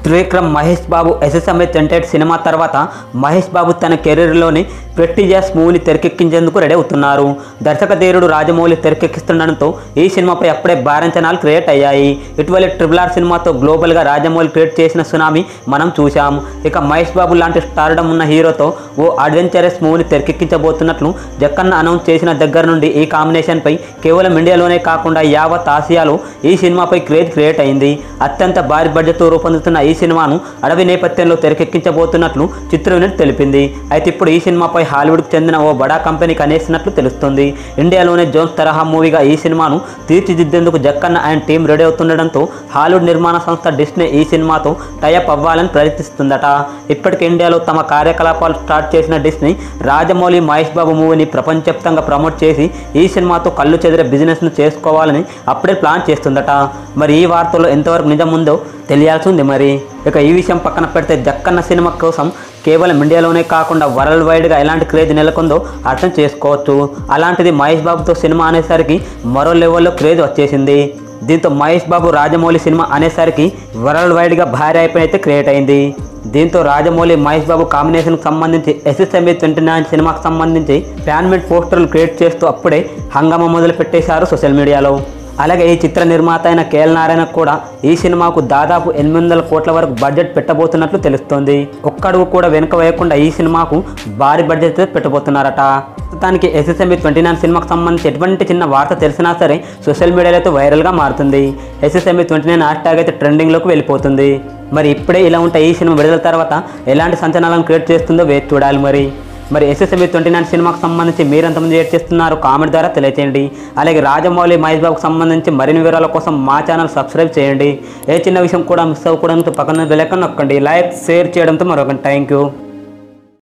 Trivikram Mahesh Babu SSMA టెంటెడ్ cinema తర్వాత మహేష్ బాబు తన కెరీర్లోని ప్రెస్టీజియస్ మూవీని తెరకెక్కించేందుకు రెడీ అవుతున్నారు దర్శక ధీరుడు రాజమౌళి తెరకెక్కిస్తుండడంతో ఈ సినిమాపై అప్పుడే భారంచనాలు క్రియేట్ అయ్యాయి ఇటీవల ట్రిపుల్ ఆర్ సినిమాతో గ్లోబల్గా రాజమౌళి క్రియేట్ చేసిన సునామీ మనం చూశాం ఇక మహేష్ బాబు లాంటి స్టార్డమ్ ఉన్న హీరోతో ఓ అడ్వెంచరస్ మూవీని తెరకెక్కించబోతున్నట్లు జక్కన్న అనౌన్స్ చేసిన దగ్గర నుండి ఈ కాంబినేషన్పై కేవలం ఇండియాలోనే కాకుండా యావత్ ఆసియాలో ఈ సినిమాపై క్రేజ్ క్రియేట్ అయింది అత్యంత భారీ బడ్జెట్తో రూపొందుతున్న ఈ సినిమాను అడవి నేపథ్యంలో తెరకెక్కించబోతున్నట్లు చిత్ర యూనిట్ తెలిపింది అయితే ఇప్పుడు ఈ సినిమాపై హాలీవుడ్కి చెందిన ఓ బడా కంపెనీకి అనేసినట్లు తెలుస్తుంది ఇండియాలోనే జోన్స్ తరహా మూవీగా ఈ సినిమాను తీర్చిదిద్దేందుకు జక్కన్న ఆయన టీం రెడీ అవుతుండడంతో హాలీవుడ్ నిర్మాణ సంస్థ డిస్నే ఈ సినిమాతో టైఅప్ అవ్వాలని ప్రయత్నిస్తుందట ఇప్పటికే ఇండియాలో తమ కార్యకలాపాలు స్టార్ట్ చేసిన డిస్నీ రాజమౌళి మహేష్ బాబు మూవీని ప్రపంచవ్యాప్తంగా ప్రమోట్ చేసి ఈ సినిమాతో కళ్ళు చెదిరే బిజినెస్ను చేసుకోవాలని అప్పుడే ప్లాన్ చేస్తుందట మరి ఈ వార్తలో ఎంతవరకు నిజం ఉందో తెలియాల్సి ఉంది మరి ఇక ఈ విషయం పక్కన పెడితే జక్కన్న సినిమా కోసం కేవలం ఇండియాలోనే కాకుండా వరల్డ్ వైడ్గా ఎలాంటి క్రేజ్ నెలకొందో అర్థం చేసుకోవచ్చు అలాంటిది మహేష్ బాబుతో సినిమా అనేసరికి మరో లెవెల్లో క్రేజ్ వచ్చేసింది దీంతో మహేష్ బాబు రాజమౌళి సినిమా అనేసరికి వరల్డ్ వైడ్గా భారీ అయిపోయి అయితే క్రియేట్ అయింది దీంతో రాజమౌళి మహేష్ బాబు కాంబినేషన్కి సంబంధించి ఎస్ఎస్ఎంఏ ట్వంటీ నైన్ సినిమాకి సంబంధించి ఫ్యాన్మేడ్ పోస్టర్లు క్రియేట్ చేస్తూ అప్పుడే హంగామా మొదలు పెట్టేశారు సోషల్ మీడియాలో అలాగే ఈ చిత్ర నిర్మాత అయిన కేఎల్ నారాయణ కూడా ఈ సినిమాకు దాదాపు ఎనిమిది వందల కోట్ల వరకు బడ్జెట్ పెట్టబోతున్నట్లు తెలుస్తోంది ఒక్కడుగు కూడా వెనుక వేయకుండా ఈ సినిమాకు భారీ బడ్జెట్ పెట్టబోతున్నారట ప్రస్తుతానికి ఎస్ఎస్ఎంబి ట్వంటీ నైన్ సినిమాకు సంబంధించి ఎటువంటి చిన్న వార్త తెలిసినా సరే సోషల్ మీడియాలో అయితే వైరల్గా మారుతుంది SSMB twenty nine hashtag అయితే ట్రెండింగ్లోకి వెళ్ళిపోతుంది మరి ఇప్పుడే ఇలా ఉంటాయి ఈ సినిమా విడుదల తర్వాత ఎలాంటి సంచలనాలను క్రియేట్ చేస్తుందో వేచి చూడాలి మరి మరి ఎస్ఎస్ఎంబి ట్వంటీ నైన్ సినిమాకు సంబంధించి మీరు ఎంతమంది ఏడ్ చేస్తున్నారు కామెంట్ ద్వారా తెలియచేయండి అలాగే రాజమౌళి మహేష్ బాబుకు సంబంధించి మరిన్ని వివరాల కోసం మా ఛానల్ సబ్స్క్రైబ్ చేయండి ఏ చిన్న విషయం కూడా మిస్ అవ్వకూడదు పక్కన బెలైకన్ నొక్కండి లైక్ షేర్ చేయడంతో మరొక థ్యాంక్ యూ